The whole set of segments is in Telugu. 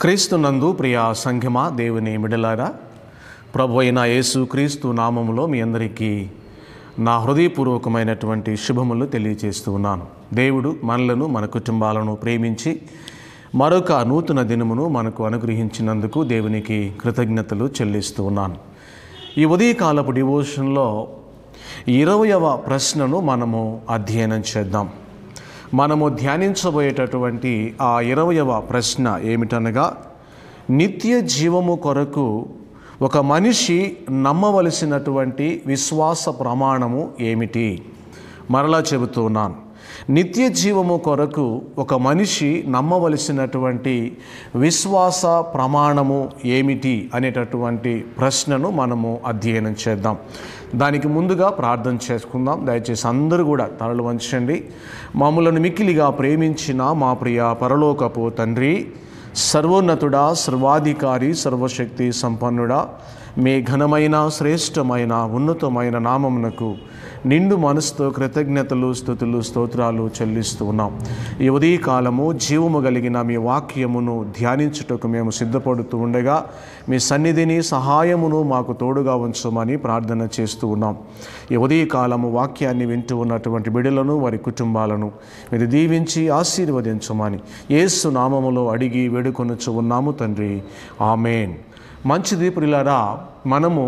క్రీస్తునందు ప్రియ సంఘమా దేవుని మిడలారా ప్రభు అయిన యేసు క్రీస్తు నామములో మీ అందరికీ నా హృదయపూర్వకమైనటువంటి శుభములు తెలియజేస్తూ ఉన్నాను దేవుడు మనలను మన కుటుంబాలను ప్రేమించి మరొక నూతన దినమును మనకు అనుగ్రహించినందుకు దేవునికి కృతజ్ఞతలు చెల్లిస్తూ ఉన్నాను ఈ ఉదయకాలపు డివోషన్లో ఇరవయవ ప్రశ్నను మనము అధ్యయనం చేద్దాం మనము ధ్యానించబోయేటటువంటి ఆ ఇరవయవ ప్రశ్న ఏమిటనగా నిత్య జీవము కొరకు ఒక మనిషి నమ్మవలసినటువంటి విశ్వాస ప్రమాణము ఏమిటి మరలా చెబుతున్నాను నిత్య జీవము కొరకు ఒక మనిషి నమ్మవలసినటువంటి విశ్వాస ప్రమాణము ఏమిటి అనేటటువంటి ప్రశ్నను మనము అధ్యయనం చేద్దాం దానికి ముందుగా ప్రార్థన చేసుకుందాం దయచేసి అందరూ కూడా తలలు వంచండి మమ్మలను మిక్కిలిగా ప్రేమించిన మా ప్రియ పరలోకపు తండ్రి సర్వోన్నతుడా సర్వాధికారి సర్వశక్తి సంపన్నుడా మీ ఘనమైన శ్రేష్టమైన ఉన్నతమైన నామమునకు నిండు మనసుతో కృతజ్ఞతలు స్థుతులు స్తోత్రాలు చెల్లిస్తూ ఉన్నాం ఈ ఉదయకాలము జీవము కలిగిన మీ వాక్యమును ధ్యానించుటకు మేము సిద్ధపడుతూ ఉండగా మీ సన్నిధిని సహాయమును మాకు తోడుగా ఉంచమని ప్రార్థన చేస్తూ ఉన్నాం ఈ ఉదయకాలము వాక్యాన్ని వింటూ ఉన్నటువంటి బిడలను వారి కుటుంబాలను మీరు దీవించి ఆశీర్వదించమని యేసు నామములో అడిగి వేడుకొనొచ్చు ఉన్నాము తండ్రి ఆమెన్ మంచిది ప్రిలారా మనము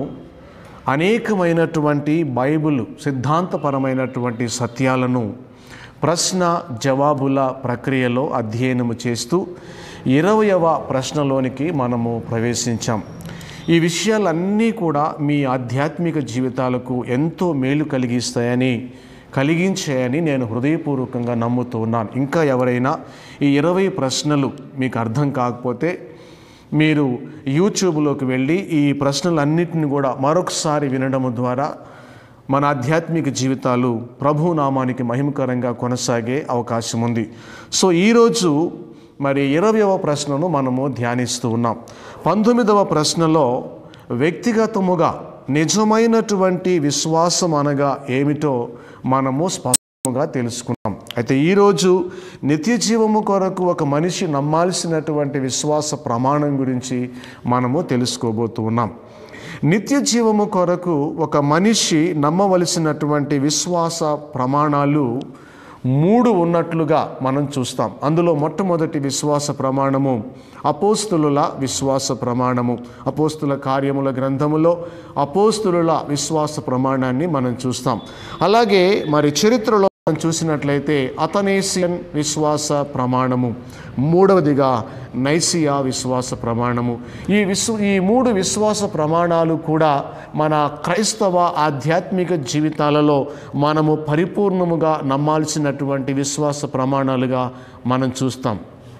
అనేకమైనటువంటి బైబిల్ సిద్ధాంతపరమైనటువంటి సత్యాలను ప్రశ్న జవాబుల ప్రక్రియలో అధ్యయనము చేస్తూ ఇరవయవ ప్రశ్నలోనికి మనము ప్రవేశించాం ఈ విషయాలన్నీ కూడా మీ ఆధ్యాత్మిక జీవితాలకు ఎంతో మేలు కలిగిస్తాయని కలిగించాయని నేను హృదయపూర్వకంగా నమ్ముతూ ఉన్నాను ఇంకా ఎవరైనా ఈ ఇరవై ప్రశ్నలు మీకు అర్థం కాకపోతే మీరు యూట్యూబ్లోకి వెళ్ళి ఈ ప్రశ్నలన్నింటిని కూడా మరొకసారి వినడం ద్వారా మన ఆధ్యాత్మిక జీవితాలు ప్రభు నామానికి మహిమకరంగా కొనసాగే అవకాశం ఉంది సో ఈరోజు మరి ఇరవయవ ప్రశ్నను మనము ధ్యానిస్తూ ఉన్నాం పంతొమ్మిదవ ప్రశ్నలో వ్యక్తిగతముగా నిజమైనటువంటి విశ్వాసం అనగా ఏమిటో మనము స్పష్టంగా తెలుసుకున్నాం అయితే ఈరోజు నిత్య జీవము కొరకు ఒక మనిషి నమ్మాల్సినటువంటి విశ్వాస ప్రమాణం గురించి మనము తెలుసుకోబోతూ ఉన్నాం నిత్య జీవము కొరకు ఒక మనిషి నమ్మవలసినటువంటి విశ్వాస ప్రమాణాలు మూడు ఉన్నట్లుగా మనం చూస్తాం అందులో మొట్టమొదటి విశ్వాస ప్రమాణము అపోస్తులుల విశ్వాస ప్రమాణము అపోస్తుల కార్యముల గ్రంథములో అపోస్తులుల విశ్వాస ప్రమాణాన్ని మనం చూస్తాం అలాగే మరి చరిత్రలో మనం చూసినట్లయితే అతనేసియన్ విశ్వాస ప్రమాణము మూడవదిగా నైసియా విశ్వాస ప్రమాణము ఈ విశ్వ ఈ మూడు విశ్వాస ప్రమాణాలు కూడా మన క్రైస్తవ ఆధ్యాత్మిక జీవితాలలో మనము పరిపూర్ణముగా నమ్మాల్సినటువంటి విశ్వాస ప్రమాణాలుగా మనం చూస్తాం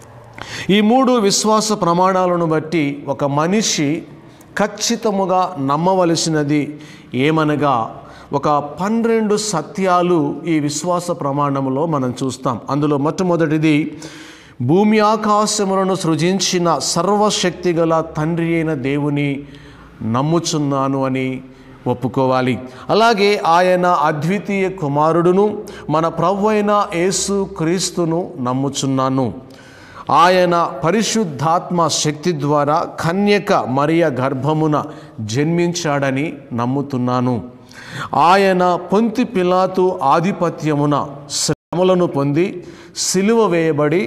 ఈ మూడు విశ్వాస ప్రమాణాలను బట్టి ఒక మనిషి ఖచ్చితముగా నమ్మవలసినది ఏమనగా ఒక పన్నెండు సత్యాలు ఈ విశ్వాస ప్రమాణములో మనం చూస్తాం అందులో మొట్టమొదటిది భూమి ఆకాశములను సృజించిన సర్వశక్తి గల తండ్రి అయిన దేవుని నమ్ముచున్నాను అని ఒప్పుకోవాలి అలాగే ఆయన అద్వితీయ కుమారుడును మన ప్రభు అయిన యేసు క్రీస్తును నమ్ముచున్నాను ఆయన పరిశుద్ధాత్మ శక్తి ద్వారా కన్యక మరియ గర్భమున జన్మించాడని నమ్ముతున్నాను ఆయన పొంతి పిలాతు ఆధిపత్యమున శ్రమలను పొంది సిలువ వేయబడి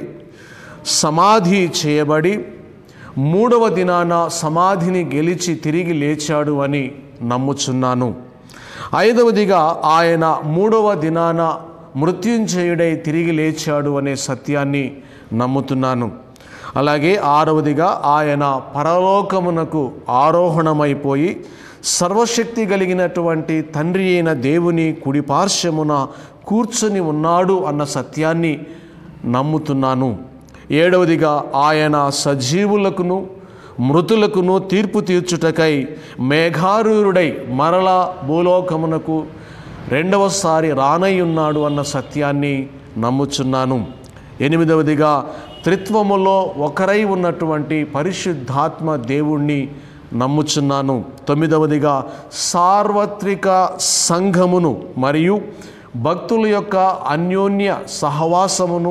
సమాధి చేయబడి మూడవ దినాన సమాధిని గెలిచి తిరిగి లేచాడు అని నమ్ముచున్నాను ఐదవదిగా ఆయన మూడవ దినాన మృత్యుంజయుడై తిరిగి లేచాడు అనే సత్యాన్ని నమ్ముతున్నాను అలాగే ఆరవదిగా ఆయన పరలోకమునకు ఆరోహణమైపోయి సర్వశక్తి కలిగినటువంటి తండ్రి అయిన దేవుని కుడి పార్శ్వమున కూర్చొని ఉన్నాడు అన్న సత్యాన్ని నమ్ముతున్నాను ఏడవదిగా ఆయన సజీవులకును మృతులకును తీర్పు తీర్చుటకై మేఘారూరుడై మరలా భూలోకమునకు రెండవసారి రానయ్యున్నాడు అన్న సత్యాన్ని నమ్ముచున్నాను ఎనిమిదవదిగా త్రిత్వములో ఒకరై ఉన్నటువంటి పరిశుద్ధాత్మ దేవుణ్ణి నమ్ముచున్నాను తొమ్మిదవదిగా సార్వత్రిక సంఘమును మరియు భక్తుల యొక్క అన్యోన్య సహవాసమును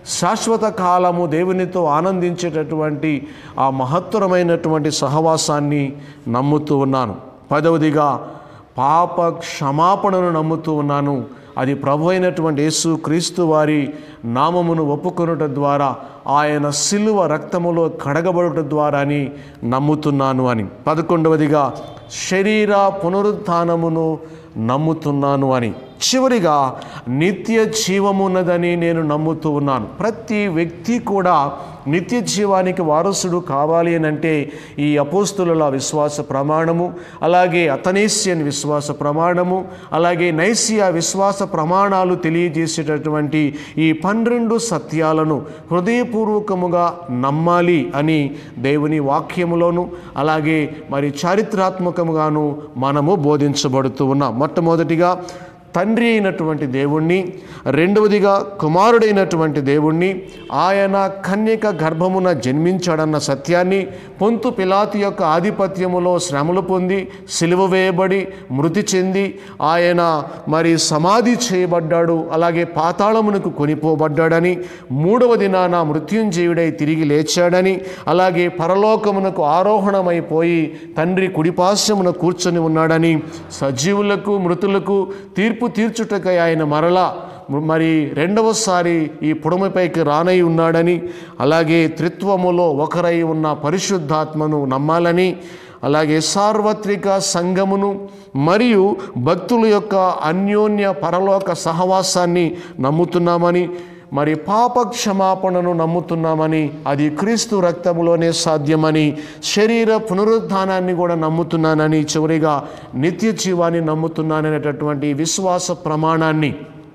శాశ్వత కాలము దేవునితో ఆనందించేటటువంటి ఆ మహత్తరమైనటువంటి సహవాసాన్ని నమ్ముతూ ఉన్నాను పదవదిగా పాప క్షమాపణను నమ్ముతూ ఉన్నాను అది ప్రభు అయినటువంటి యేసు క్రీస్తు వారి నామమును ఒప్పుకొనుట ద్వారా ఆయన సిలువ రక్తములో కడగబడుట ద్వారా అని నమ్ముతున్నాను అని పదకొండవదిగా శరీర పునరుత్థానమును నమ్ముతున్నాను అని చివరిగా నిత్య జీవమున్నదని నేను నమ్ముతూ ఉన్నాను ప్రతి వ్యక్తి కూడా నిత్య జీవానికి వారసుడు కావాలి అని అంటే ఈ అపోస్తుల విశ్వాస ప్రమాణము అలాగే అతనేసియన్ విశ్వాస ప్రమాణము అలాగే నైసియా విశ్వాస ప్రమాణాలు తెలియజేసేటటువంటి ఈ పన్నెండు సత్యాలను హృదయపూర్వకముగా నమ్మాలి అని దేవుని వాక్యములోను అలాగే మరి చారిత్రాత్మకముగాను మనము బోధించబడుతూ ఉన్నాం మొట్టమొదటిగా తండ్రి అయినటువంటి దేవుణ్ణి రెండవదిగా కుమారుడైనటువంటి దేవుణ్ణి ఆయన కన్యక గర్భమున జన్మించాడన్న సత్యాన్ని పొంతు పిలాతి యొక్క ఆధిపత్యములో శ్రమలు పొంది సిలువ వేయబడి మృతి చెంది ఆయన మరి సమాధి చేయబడ్డాడు అలాగే పాతాళమునకు కొనిపోబడ్డాడని మూడవ దినాన మృత్యుంజయుడై తిరిగి లేచాడని అలాగే పరలోకమునకు ఆరోహణమైపోయి తండ్రి కుడిపాశ్యమున కూర్చొని ఉన్నాడని సజీవులకు మృతులకు తీర్పు తీర్చుటకై ఆయన మరలా మరి రెండవసారి ఈ పుడమిపైకి రానై ఉన్నాడని అలాగే త్రిత్వములో ఒకరై ఉన్న పరిశుద్ధాత్మను నమ్మాలని అలాగే సార్వత్రిక సంఘమును మరియు భక్తుల యొక్క అన్యోన్య పరలోక సహవాసాన్ని నమ్ముతున్నామని మరి పాప క్షమాపణను నమ్ముతున్నామని అది క్రీస్తు రక్తములోనే సాధ్యమని శరీర పునరుద్ధానాన్ని కూడా నమ్ముతున్నానని చివరిగా నిత్య జీవాన్ని నమ్ముతున్నాననేటటువంటి విశ్వాస ప్రమాణాన్ని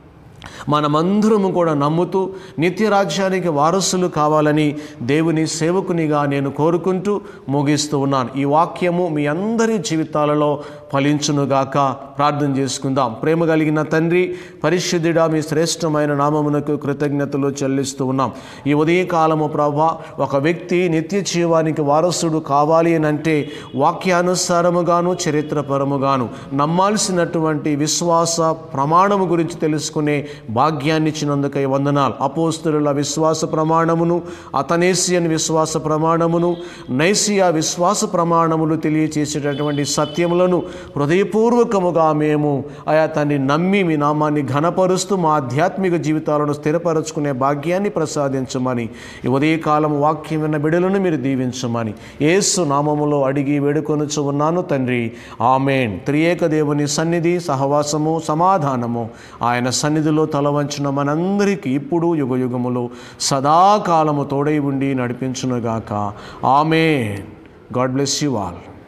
మనమందరము కూడా నమ్ముతూ నిత్య రాజ్యానికి వారసులు కావాలని దేవుని సేవకునిగా నేను కోరుకుంటూ ముగిస్తూ ఉన్నాను ఈ వాక్యము మీ అందరి జీవితాలలో ఫలించునుగాక ప్రార్థన చేసుకుందాం ప్రేమ కలిగిన తండ్రి పరిశుద్ధుడా మీ శ్రేష్టమైన నామమునకు కృతజ్ఞతలు చెల్లిస్తూ ఉన్నాం ఈ ఉదయకాలము ప్రభా ఒక వ్యక్తి నిత్య జీవానికి వారసుడు కావాలి అని అంటే వాక్యానుసారముగాను చరిత్రపరముగాను నమ్మాల్సినటువంటి విశ్వాస ప్రమాణము గురించి తెలుసుకునే భాగ్యాన్ని ఇచ్చినందుకై వందనాలు అపోస్తుల విశ్వాస ప్రమాణమును అతనేసియన్ విశ్వాస ప్రమాణమును నైసియా విశ్వాస ప్రమాణములు తెలియచేసేటటువంటి సత్యములను హృదయపూర్వకముగా మేము ఆయా తన్ని నమ్మి మీ నామాన్ని ఘనపరుస్తూ మా ఆధ్యాత్మిక జీవితాలను స్థిరపరచుకునే భాగ్యాన్ని ప్రసాదించమని ఈ ఉదయకాలం వాక్యం విన్న బిడలను మీరు దీవించమని యేసు నామములో అడిగి వేడుకొనుచు ఉన్నాను తండ్రి ఆమెన్ త్రియేక దేవుని సన్నిధి సహవాసము సమాధానము ఆయన సన్నిధిలో తల వంచిన మనందరికీ ఇప్పుడు యుగ యుగములు సదాకాలము తోడై ఉండి నడిపించునుగాక ఆమె గాడ్ బ్లెస్ యు ఆల్